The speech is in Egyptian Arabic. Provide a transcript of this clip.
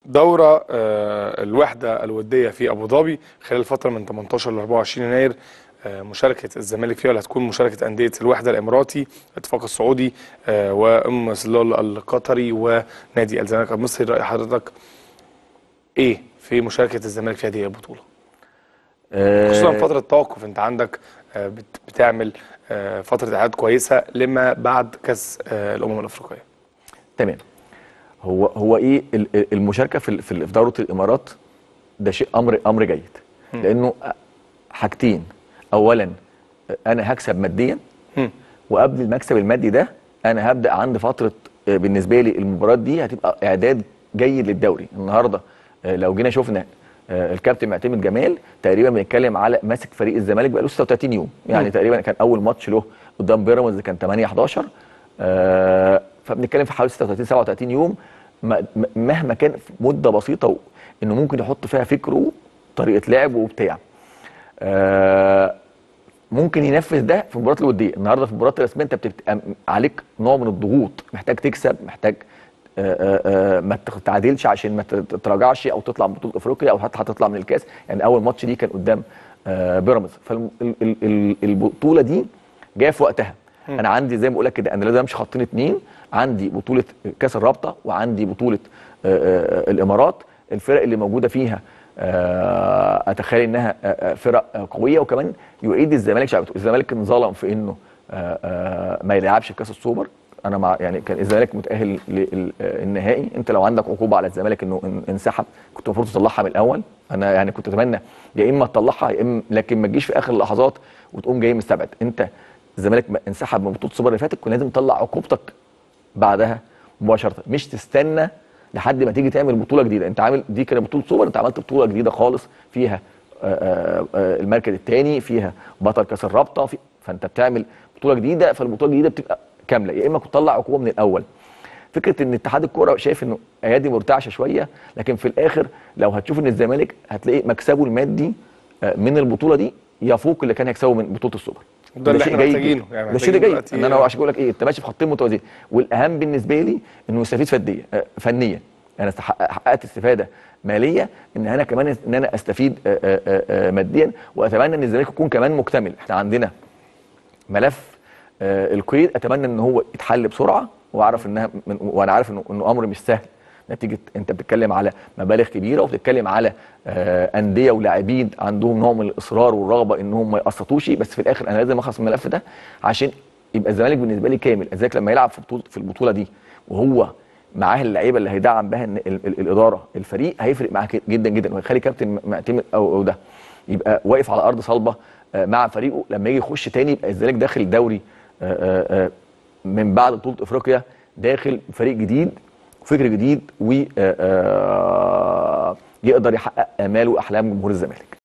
دورة آه، الوحدة الودية في أبو ظبي خلال الفترة من 18 ل 24 يناير آه، مشاركة الزمالك فيها واللي هتكون مشاركة أندية الوحدة الإماراتي الاتفاق السعودي آه، وأم سلول القطري ونادي الزمالك المصري رأي حضرتك إيه في مشاركة الزمالك في هذه البطولة؟ خصوصا فترة التوقف أنت عندك آه، بت- بتعمل آه، فترة إعداد كويسة لما بعد كأس آه، الأمم الأفريقية تمام هو هو ايه ال- ال- المشاركه في ال- في ال- في دوره الامارات ده شيء امر امر جيد لانه حاجتين اولا انا هكسب ماديا مم. وقبل المكسب المادي ده انا هبدا عند فتره آه، بالنسبه لي المباراه دي هتبقى اعداد جيد للدوري النهارده آه، لو جينا شفنا آه، الكابتن معتمد جمال تقريبا بنتكلم على ماسك فريق الزمالك بقاله 36 يوم يعني مم. تقريبا كان اول ماتش له قدام بيراميدز كان 8 11 آه، فبنتكلم في حوالي 36 37 يوم ما- م- مهما كان في مده بسيطه و- انه ممكن يحط فيها فكره طريقه لعب وبتاع آه، ممكن ينفذ ده في المباريات الوديه النهارده في المباريات الرسميه انت بتبقى عليك نوع من الضغوط محتاج تكسب محتاج آه، آه، آه، ما تتعادلش عشان ما تتراجعش او تطلع من بطوله افريقيا او حتى هتطلع من الكاس يعني اول ماتش دي كان قدام آه، بيراميدز فالبطوله دي جايه في وقتها انا عندي زي ما بقول لك كده انا لازم امشي خطين اتنين عندي بطوله كاس الرابطه وعندي بطوله آه، آه، الامارات الفرق اللي موجوده فيها آه، اتخيل انها آه، آه، فرق آه، قويه وكمان يعيد الزمالك شعبته الزمالك كان ظلم في انه آه، آه، ما يلعبش في كاس السوبر انا مع يعني كان الزمالك متاهل للنهائي انت لو عندك عقوبه على الزمالك انه ان- انسحب كنت المفروض تطلعها من الاول انا يعني كنت اتمنى يا اما تطلعها يا اما لكن ما تجيش في اخر اللحظات وتقوم جاي مستبعد انت الزمالك ما- انسحب من بطوله السوبر اللي فاتت كنت لازم تطلع عقوبتك بعدها مباشره مش تستنى لحد ما تيجي تعمل بطوله جديده انت عامل دي كانت بطوله سوبر انت عملت بطوله جديده خالص فيها آه، آه، آه، المركز الثاني فيها بطل كاس الرابطه في فانت بتعمل بطوله جديده فالبطوله الجديده بتبقى كامله يا اما كنت تطلع عقوبه من الاول فكره ان اتحاد الكوره شايف انه ايادي مرتعشه شويه لكن في الاخر لو هتشوف ان الزمالك هتلاقي مكسبه المادي آه، من البطوله دي يفوق اللي كان هيكسبه من بطوله السوبر وده اللي شيء احنا جيد محتاجينه. جدا. يعني ده شيء محتاجين جيد دلوقتي- ان انا عشان بقول لك ايه انت ماشي في خطين متوازيين والاهم بالنسبه لي انه يستفيد فنيا آه، فنيا انا استحق- حققت استفاده ماليه ان انا كمان ان انا استفيد آه، آه، آه، آه، ماديا واتمنى ان الزمالك يكون كمان مكتمل احنا عندنا ملف آه، القيد اتمنى ان هو يتحل بسرعه واعرف انها من وانا عارف انه انه امر مش سهل نتيجه انت بتتكلم على مبالغ كبيره وبتتكلم على آه، انديه ولاعبين عندهم نوع من الاصرار والرغبه انهم ما يقسطوش بس في الاخر انا لازم اخلص من الملف ده عشان يبقى الزمالك بالنسبه لي كامل الزمالك لما يلعب في بطوله في البطوله دي وهو معاه اللعيبه اللي هيدعم بها ال- ال- الاداره الفريق هيفرق معاه ك- جدا جدا وهيخلي كابتن معتمد او, أو ده يبقى واقف على ارض صلبه آه، مع فريقه لما يجي يخش تاني يبقى الزمالك داخل الدوري آه، آه، آه، من بعد بطوله افريقيا داخل فريق جديد وفكر جديد ويقدر يحقق امال واحلام جمهور الزمالك